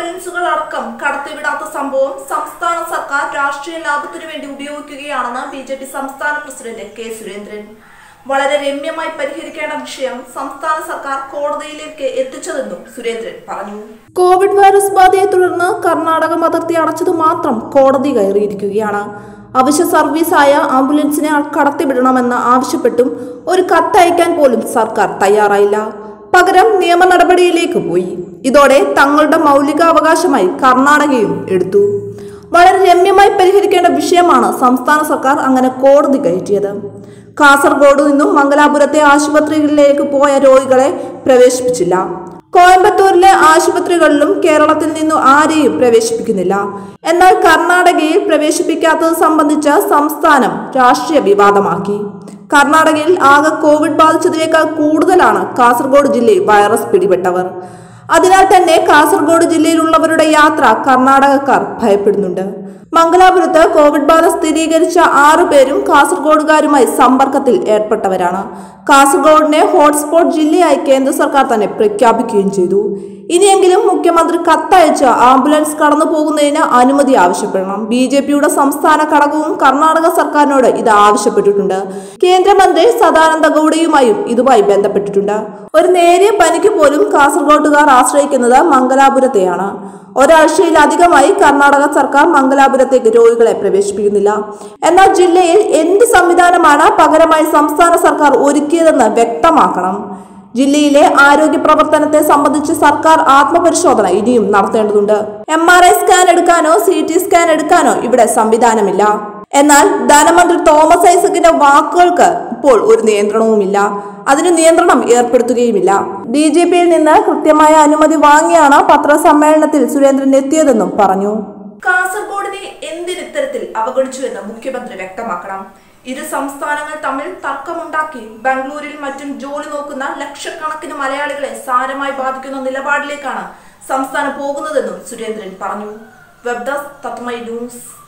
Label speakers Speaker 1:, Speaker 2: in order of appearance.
Speaker 1: ആംബുലൻസുകൾ അടക്കം കടത്തിവിടാത്ത സംഭവം സംസ്ഥാന സർക്കാർ രാഷ്ട്രീയ ലാഭത്തിനു വേണ്ടി ഉപയോഗിക്കുകയാണെന്ന് ബി ജെ പി സംസ്ഥാന പ്രസിഡന്റ് കെ സുരേന്ദ്രൻ വളരെ രമ്യമായി പരിഹരിക്കേണ്ട വിഷയം സംസ്ഥാന സർക്കാർ കോടതിയിലേക്ക് എത്തിച്ചതെന്നും സുരേന്ദ്രൻ പറഞ്ഞു കോവിഡ് വൈറസ് ബാധയെ തുടർന്ന് കർണാടകം അതിർത്തി അടച്ചത് മാത്രം കോടതി കയറിയിരിക്കുകയാണ് അവശ്യ സർവീസായ ആംബുലൻസിനെ കടത്തിവിടണമെന്ന് ആവശ്യപ്പെട്ടും ഒരു കത്തയക്കാൻ പോലും സർക്കാർ തയ്യാറായില്ല പകരം നിയമ നടപടിയിലേക്ക് പോയി ഇതോടെ തങ്ങളുടെ മൗലികാവകാശമായി കർണാടകയും എടുത്തു വളരെ രമ്യമായി പരിഹരിക്കേണ്ട വിഷയമാണ് സംസ്ഥാന സർക്കാർ അങ്ങനെ കോടതി കയറ്റിയത് കാസർഗോഡ് നിന്നും മംഗലാപുരത്തെ ആശുപത്രികളിലേക്ക് പോയ രോഗികളെ പ്രവേശിപ്പിച്ചില്ല കോയമ്പത്തൂരിലെ ആശുപത്രികളിലും കേരളത്തിൽ നിന്നും ആരെയും പ്രവേശിപ്പിക്കുന്നില്ല എന്നാൽ കർണാടകയിൽ പ്രവേശിപ്പിക്കാത്തത് സംബന്ധിച്ച് സംസ്ഥാനം രാഷ്ട്രീയ വിവാദമാക്കി കർണാടകയിൽ ആകെ കോവിഡ് ബാധിച്ചതിനേക്കാൾ കൂടുതലാണ് കാസർഗോഡ് ജില്ലയിൽ വൈറസ് പിടിപെട്ടവർ അതിനാൽ തന്നെ കാസർഗോഡ് ജില്ലയിലുള്ളവരുടെ യാത്ര കർണാടകക്കാർ ഭയപ്പെടുന്നുണ്ട് മംഗലാപുരത്ത് കോവിഡ് ബാധ സ്ഥിരീകരിച്ച ആറു പേരും കാസർഗോഡുകാരുമായി സമ്പർക്കത്തിൽ ഏർപ്പെട്ടവരാണ് കാസർഗോഡിനെ ഹോട്ട്സ്പോട്ട് ജില്ലയായി കേന്ദ്ര സർക്കാർ തന്നെ പ്രഖ്യാപിക്കുകയും ചെയ്തു ഇനിയെങ്കിലും മുഖ്യമന്ത്രി കത്തയച്ച് ആംബുലൻസ് കടന്നു പോകുന്നതിന് അനുമതി ആവശ്യപ്പെടണം ബി ജെ പിയുടെ സംസ്ഥാന ഘടകവും കർണാടക സർക്കാരിനോട് ഇത് ആവശ്യപ്പെട്ടിട്ടുണ്ട് കേന്ദ്രമന്ത്രി സദാനന്ദ ഗൌഡയുമായും ഇതുമായി ബന്ധപ്പെട്ടിട്ടുണ്ട് ഒരു നേരിയ പനിക്ക് പോലും കാസർഗോട്ടുകാർ ആശ്രയിക്കുന്നത് മംഗലാപുരത്തെയാണ് ഒരാഴ്ചയിലധികമായി കർണാടക സർക്കാർ മംഗലാപുരത്തേക്ക് രോഗികളെ പ്രവേശിപ്പിക്കുന്നില്ല എന്നാൽ ജില്ലയിൽ എന്ത് സംവിധാനമാണ് പകരമായി സംസ്ഥാന സർക്കാർ ഒരുക്കിയതെന്ന് വ്യക്തമാക്കണം ജില്ലയിലെ ആരോഗ്യ പ്രവർത്തനത്തെ സംബന്ധിച്ച് സർക്കാർ ആത്മപരിശോധന ഇനിയും നടത്തേണ്ടതുണ്ട് എം ആർ ഐ സ്കാൻ എടുക്കാനോ സി ടി സ്കാൻ എടുക്കാനോ ഇവിടെ സംവിധാനമില്ല എന്നാൽ ധനമന്ത്രി തോമസ് ഐസക്കിന്റെ വാക്കുകൾക്ക് ഇപ്പോൾ ഒരു നിയന്ത്രണവുമില്ല അതിന് നിയന്ത്രണം ഏർപ്പെടുത്തുകയുമില്ല ഡി ജി പിയിൽ നിന്ന് കൃത്യമായ അനുമതി വാങ്ങിയാണ് പത്രസമ്മേളനത്തിൽ സുരേന്ദ്രൻ എത്തിയതെന്നും പറഞ്ഞു കാസർഗോഡിനെ എന്തിനിത്തരത്തിൽ അവഗണിച്ചുവെന്ന് മുഖ്യമന്ത്രി വ്യക്തമാക്കണം ഇരു സംസ്ഥാനങ്ങൾ തമ്മിൽ തർക്കമുണ്ടാക്കി ബാംഗ്ലൂരിൽ മറ്റും ജോലി നോക്കുന്ന ലക്ഷക്കണക്കിന് മലയാളികളെ സാരമായി ബാധിക്കുന്ന നിലപാടിലേക്കാണ് സംസ്ഥാനം പോകുന്നതെന്നും സുരേന്ദ്രൻ പറഞ്ഞു വെബ് ഡെസ്ക് തത്മൈ ന്യൂസ്